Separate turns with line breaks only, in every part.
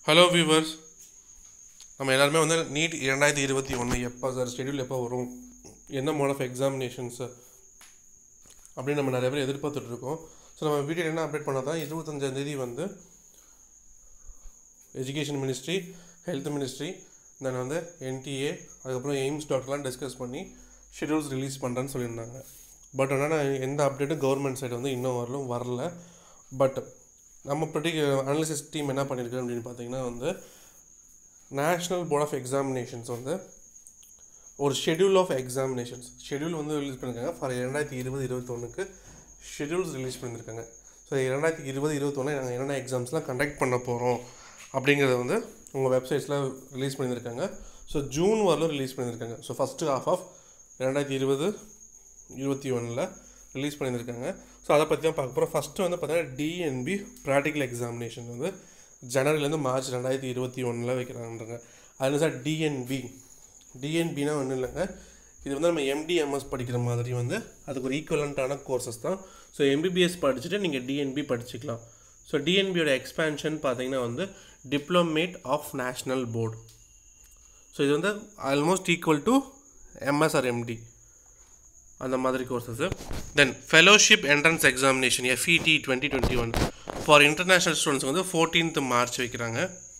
hello viewers நம்ம எல்லாருமே வந்து நீட் இரண்டாயிரத்தி இருபத்தி ஒன்று எப்போ சார் ஷெடியூல் எப்போ வரும் என்ன மோட் ஆஃப் எக்ஸாமினேஷன்ஸு அப்படின்னு நம்ம நிறைய பேர் எதிர்பார்த்துட்டு இருக்கோம் ஸோ நம்ம வீடியோ என்ன அப்டேட் பண்ணால் தான் இருபத்தஞ்சாம் தேதி வந்து education ministry health ministry then வந்து என்டிஏ அதுக்கப்புறம் எய்ம்ஸ் டாக்டர்லாம் டிஸ்கஸ் பண்ணி ஷெடியூல்ஸ் ரிலீஸ் பண்ணுறேன்னு சொல்லியிருந்தாங்க பட் ஆனால் எந்த அப்டேட்டும் கவர்மெண்ட் சைடு வந்து இன்னும் வரலும் வரல பட் நம்ம ப்ரிடிக் அனாலிசிஸ் டீம் என்ன பண்ணியிருக்கு அப்படின்னு பார்த்தீங்கன்னா வந்து நேஷ்னல் போர்ட் ஆஃப் எக்ஸாமினேஷன்ஸ் வந்து ஒரு ஷெடியூல் ஆஃப் எக்ஸாமினேஷன்ஸ் ஷெடியூல் வந்து ரிலீஸ் பண்ணியிருக்காங்க ஃபார் இரண்டாயிரத்தி இருபது இருபத்தொன்னுக்கு ஷெடியூல்ஸ் ரிலீஸ் பண்ணியிருக்காங்க ஸோ இரண்டாயிரத்தி இருபது இருபத்தொன்று நாங்கள் என்னென்ன எக்ஸாம்ஸ்லாம் கண்டக்ட் பண்ண போகிறோம் அப்படிங்கிறத வந்து உங்கள் வெப்சைட்ஸில் ரிலீஸ் பண்ணியிருக்காங்க ஸோ ஜூன் வரலும் ரிலீஸ் பண்ணியிருக்காங்க ஸோ ஃபஸ்ட்டு ஹாஃப் ஆஃப் ரெண்டாயிரத்தி இருபது இருபத்தி ஒன்றில் ரிலீஸ் பண்ணியிருக்காங்க ஸோ அதை பற்றி தான் பார்க்க போகிறோம் ஃபஸ்ட்டு வந்து பார்த்தீங்கன்னா டிஎன்பி ப்ராக்டிக்கல் எக்ஸாமினேஷன் வந்து ஜனவரிலேருந்து மார்ச் ரெண்டாயிரத்தி இருபத்தி ஒன்றில் வைக்கிறாங்கன்றாங்க அதில் சார் டிஎன்பி டிஎன்பினா ஒன்றும் இல்லைங்க இது வந்து நம்ம எம்டிஎம்எஸ் படிக்கிற மாதிரி வந்து அதுக்கு ஒரு ஈக்குவலண்ட்டான கோர்சஸ் தான் ஸோ எம்பிபிஎஸ் படிச்சுட்டு நீங்கள் டிஎன்பி படிச்சுக்கலாம் ஸோ டிஎன்பியோட எக்ஸ்பேன்ஷன் பார்த்தீங்கன்னா வந்து diplomate of national board so இது வந்து almost equal to MS or MD அந்த மாதிரி courses then fellowship entrance examination FET twenty twenty one for international students வந்து ஃபோர்டீன்த் மார்ச் வைக்கிறாங்க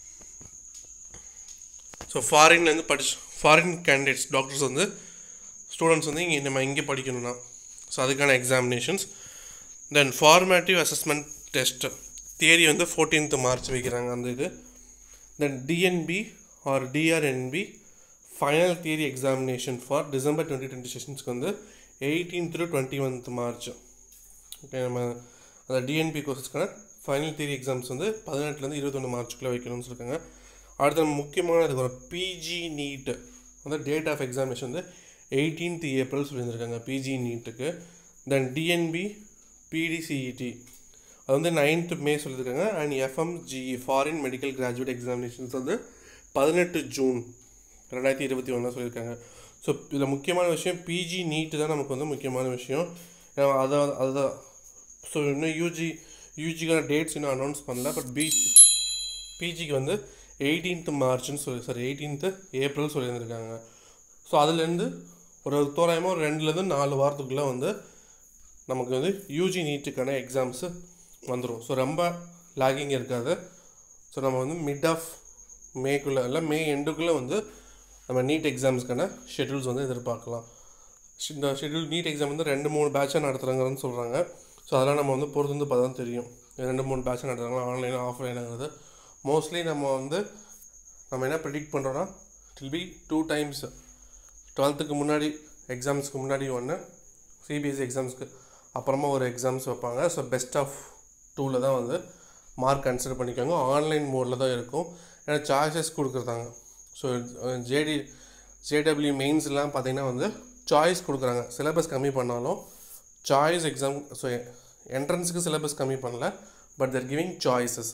ஸோ ஃபாரின்லேருந்து படிச்சு ஃபாரின் கேண்டிடேட்ஸ் டாக்டர்ஸ் வந்து ஸ்டூடெண்ட்ஸ் வந்து இங்கே நம்ம இங்கே படிக்கணும்னா ஸோ அதுக்கான examinations then formative assessment test theory வந்து ஃபோர்டீன்த் மார்ச் வைக்கிறாங்க அந்த இது then DNB or DRNB final theory examination for December twenty twenty செஷன்ஸ்க்கு வந்து எயிட்டீன் டு டுவெண்ட்டி ஒன்த் மார்ச் ஓகே நம்ம அந்த டிஎன்பி கோர்சஸ்க்கான ஃபைனல் தியரி எக்ஸாம்ஸ் வந்து பதினெட்டுலேருந்து இருபத்தொன்று மார்ச்சுக்குள்ளே வைக்கணும்னு சொல்லியிருக்காங்க அடுத்த நம்ம முக்கியமான இதுக்கு ஒரு பிஜி நீட் வந்து டேட் ஆஃப் எக்ஸாமினேஷன் வந்து எயிட்டீன்த் ஏப்ரல் சொல்லியிருந்திருக்காங்க பிஜி நீட்டுக்கு தென் டிஎன்பி பிடிசிஇடி அது வந்து நைன்த்து மே சொல்லியிருக்காங்க and FMGE foreign medical graduate examinations வந்து பதினெட்டு ஜூன் ரெண்டாயிரத்தி இருபத்தி ஒன்றில் சொல்லியிருக்காங்க ஸோ இதில் முக்கியமான விஷயம் பிஜி நீட்டு தான் நமக்கு வந்து முக்கியமான விஷயம் ஏன்னா அதை அதுதான் ஸோ இன்னும் யூஜி யூஜிக்கான டேட்ஸ் இன்னும் அனௌன்ஸ் பண்ணல பட் பிஜி பிஜிக்கு வந்து எயிட்டீன்த் மார்ச்னு சொல்லி சாரி எயிட்டீன்த்து ஏப்ரல் சொல்லியிருந்திருக்காங்க ஸோ அதுலேருந்து ஒரு தோராயமாக ஒரு ரெண்டுலேருந்து நாலு வாரத்துக்குள்ளே வந்து நமக்கு வந்து யூஜி நீட்டுக்கான எக்ஸாம்ஸு வந்துடும் ஸோ ரொம்ப லாகிங் இருக்காது ஸோ நம்ம வந்து மிட் ஆஃப் மேக்குள்ளே இல்லை மே எண்டுக்குள்ளே வந்து நம்ம நீட் எக்ஸாம்ஸ்க்கான ஷெட்யூல்ஸ் வந்து எதிர்பார்க்கலாம் இந்த ஷெட்யூல் நீட் எக்ஸாம் வந்து ரெண்டு மூணு பேட்சாக நடத்துகிறாங்கன்னு சொல்கிறாங்க ஸோ அதெல்லாம் நம்ம வந்து பொறுத்து வந்து பார்த்தா தான் தெரியும் ரெண்டு மூணு பேட்சாக நடத்துகிறாங்களா ஆன்லைன் ஆஃப்லைனுங்கிறது மோஸ்ட்லி நம்ம வந்து நம்ம என்ன ப்ரிடிக்ட் பண்ணுறோன்னா வில் பி டூ டைம்ஸ் டுவெல்த்துக்கு முன்னாடி எக்ஸாம்ஸ்க்கு முன்னாடி ஒன்று சிபிஎஸ்சி எக்ஸாம்ஸ்க்கு அப்புறமா ஒரு எக்ஸாம்ஸ் வைப்பாங்க ஸோ பெஸ்ட் ஆஃப் டூவில் தான் வந்து மார்க் கன்சிடர் பண்ணிக்கோங்க ஆன்லைன் மோடில் தான் இருக்கும் ஏன்னா சாய்ஸஸ் கொடுக்குறதாங்க ஸோ ஜேடி ஜேடபிள்யூ மெயின்ஸ்லாம் பார்த்தீங்கன்னா வந்து சாய்ஸ் கொடுக்குறாங்க சிலபஸ் கம்மி பண்ணாலும் சாய்ஸ் எக்ஸாம் ஸோ என்ட்ரன்ஸுக்கு சிலபஸ் கம்மி பண்ணல பட் தேர் கிவிங் சாய்ஸஸ்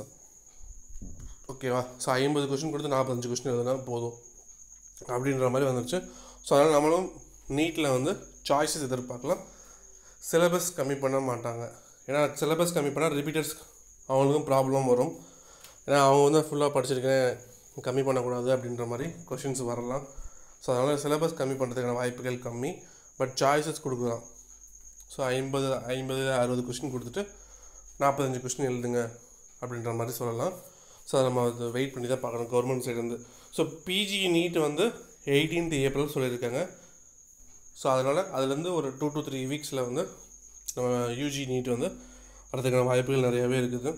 ஓகேவா ஸோ ஐம்பது கொஷின் கொடுத்து நாற்பத்தஞ்சு கொஷின் எழுதுனா போதும் அப்படின்ற மாதிரி வந்துருச்சு ஸோ அதனால் நம்மளும் நீட்டில் வந்து சாய்ஸஸ் எதிர்பார்க்கலாம் சிலபஸ் கம்மி பண்ண மாட்டாங்க ஏன்னா சிலபஸ் கம்மி பண்ணால் ரிப்பீட்டர்ஸ் அவங்களுக்கும் ப்ராப்ளம் வரும் ஏன்னா அவங்க வந்து ஃபுல்லாக படிச்சிருக்கேன் கம்மி பண்ணக்கூடாது அப்படின்ற மாதிரி கொஷின்ஸ் வரலாம் ஸோ அதனால் சிலபஸ் கம்மி பண்ணுறதுக்கான வாய்ப்புகள் கம்மி பட் சாய்ஸஸ் கொடுக்கலாம் ஸோ ஐம்பது ஐம்பது அறுபது கொஷின் கொடுத்துட்டு நாற்பத்தஞ்சு கொஷின் எழுதுங்க அப்படின்ற மாதிரி சொல்லலாம் ஸோ அதை நம்ம அது வெயிட் பண்ணி தான் பார்க்கணும் கவர்மெண்ட் சைடுலேருந்து ஸோ பிஜி நீட் வந்து எயிட்டீன்த் ஏப்ரல் சொல்லியிருக்காங்க ஸோ அதனால் அதுலேருந்து ஒரு டூ டு த்ரீ வீக்ஸில் வந்து நம்ம யூஜி நீட் வந்து வரதுக்கான வாய்ப்புகள் நிறையாவே இருக்குது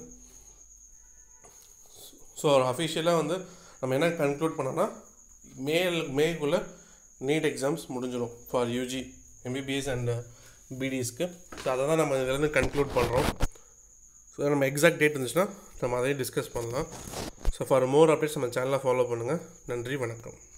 ஸோ அஃபிஷியலாக வந்து நம்ம என்ன கன்க்ளூட் பண்ணோன்னா மே மேக்குள்ளே நீட் எக்ஸாம்ஸ் முடிஞ்சிடும் ஃபார் யூஜி எம்பிபிஎஸ் அண்ட் பிடிஎஸ்க்கு ஸோ அதை தான் நம்ம இதுலேருந்து கன்க்ளூட் பண்ணுறோம் ஸோ நம்ம எக்ஸாக்ட் டேட் இருந்துச்சுன்னா நம்ம அதையும் டிஸ்கஸ் பண்ணலாம் ஸோ ஃபார் மோர் அப்டேட்ஸ் நம்ம சேனலை ஃபாலோ பண்ணுங்கள் நன்றி வணக்கம்